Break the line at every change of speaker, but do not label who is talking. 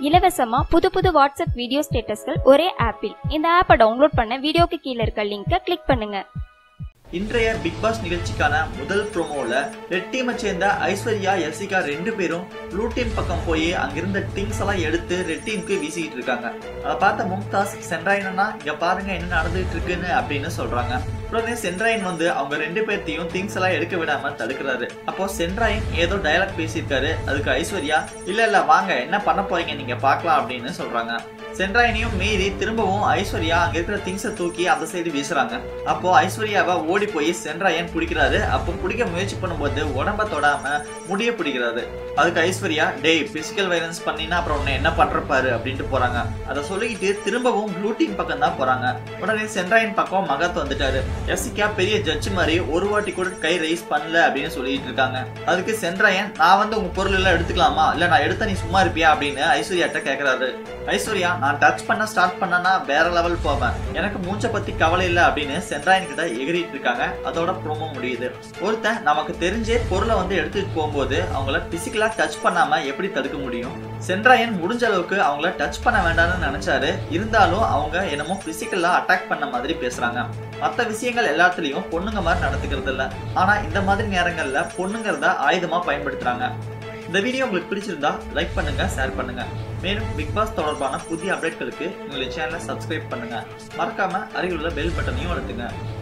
இலவசமா புது புது வாட்ஸ்அப் வீடியோ ஸ்டேட்டஸ்கள் ஒரே ஆப்பில் இந்த ஆப்பை டவுன்லோட் பண்ண வீடியோக்கு கீழே இருக்க லிங்கை கிளிக் பண்ணுங்க
இன்றைய பிக் பாஸ் நிகழ்ச்சிக்கான முதல் ப்ரோமோல ரெட் டீமை சேர்ந்த ஐஸ்வர்யா யசிகா ரெண்டு பேரும் ப்ளூ டீம் பக்கம் போய் அங்கிருந்த திங்ஸ் எல்லாம் எடுத்து ரெட் டீமுக்கு வீசிக்கிட்டு இருக்காங்க அதை பார்த்த மும்தாஸ் சென்ட்ராயனா இங்க பாருங்க என்ன நடந்துகிட்டு இருக்குன்னு அப்படின்னு சொல்றாங்க உடனே சென்ட்ராயன் வந்து அவங்க ரெண்டு பேர்த்தையும் திங்ஸ் எல்லாம் எடுக்க விடாம தடுக்கிறாரு அப்போ சென்ட்ராயன் ஏதோ டயலாக் பேசியிருக்காரு அதுக்கு ஐஸ்வர்யா இல்ல இல்ல வாங்க என்ன பண்ண போறீங்க நீங்க பார்க்கலாம் அப்படின்னு சொல்றாங்க சென்ட்ராயனையும் மீறி திரும்பவும் ஐஸ்வர்யா அங்க இருக்கிற திங்ஸை தூக்கி அந்த சைடு வீசுறாங்க அப்போ ஐஸ்வர்யாவை ஓடி போய் சென்ட்ராயன் பிடிக்கிறாரு அப்போ பிடிக்க முயற்சி பண்ணும்போது உடம்ப தொடாம முடிய பிடிக்கிறாரு அதுக்கு ஐஸ்வர்யா டேய் பிசிக்கல் வைலன்ஸ் பண்ணினா அப்புறம் உன்னை என்ன பண்றப்பாரு அப்படின்ட்டு போறாங்க அதை சொல்லிக்கிட்டு திரும்பவும் ப்ளூ டீம் பக்கம் தான் போறாங்க உடனே சென்ட்ராயன் பக்கம் மகத் வந்துட்டாரு எசிகா பெரிய ஜட்ஜ் மாதிரி ஒரு வாட்டி கூட கை ரைஸ் பண்ணல அப்படின்னு சொல்லிட்டு இருக்காங்க அதுக்கு சென்ட்ராயன் நான் வந்து உங்க பொருள் எல்லாம் எடுத்துக்கலாமா இல்ல நான் எடுத்த நீ சும்மா இருப்பியா அப்படின்னு ஐஸ்வர்யாட்ட கேக்குறாரு ஐஸ்வர்யா நான் டச் பண்ண ஸ்டார்ட் பண்ணனா வேற லெவல் போவேன் எனக்கு மூச்சை பத்தி கவலை இல்லை அப்படின்னு சென்ட்ராயன் கிட்ட எகிரிட்டு இருக்காங்க அதோட ப்ரோமோ முடியுது ஒருத்தன் நமக்கு தெரிஞ்சே பொருளை வந்து எடுத்துட்டு போகும்போது அவங்கள பிசிக்கலா டச் பண்ணாம எப்படி தடுக்க முடியும் சென்ட்ராயன் முடிஞ்ச அளவுக்கு அவங்கள டச் பண்ண வேண்டாம்னு நினைச்சாரு இருந்தாலும் அவங்க என்னமோ பிசிக்கலா அட்டாக் பண்ண மாதிரி பேசுறாங்க மற்ற விஷயங்கள் எல்லாத்துலயும் பொண்ணுங்க மாதிரி நடந்துக்கிறது இல்ல ஆனா இந்த மாதிரி நேரங்கள்ல பொண்ணுங்கிறத ஆயுதமா பயன்படுத்துறாங்க இந்த வீடியோ உங்களுக்கு பிடிச்சிருந்தா லைக் பண்ணுங்க ஷேர் பண்ணுங்க மேலும் பிக் பாஸ் தொடர்பான புதிய அப்டேட்களுக்கு எங்களுடைய சேனலை சப்ஸ்கிரைப் பண்ணுங்க மறக்காம அருகில் உள்ள பெல் பட்டனையும் அழுத்துங்க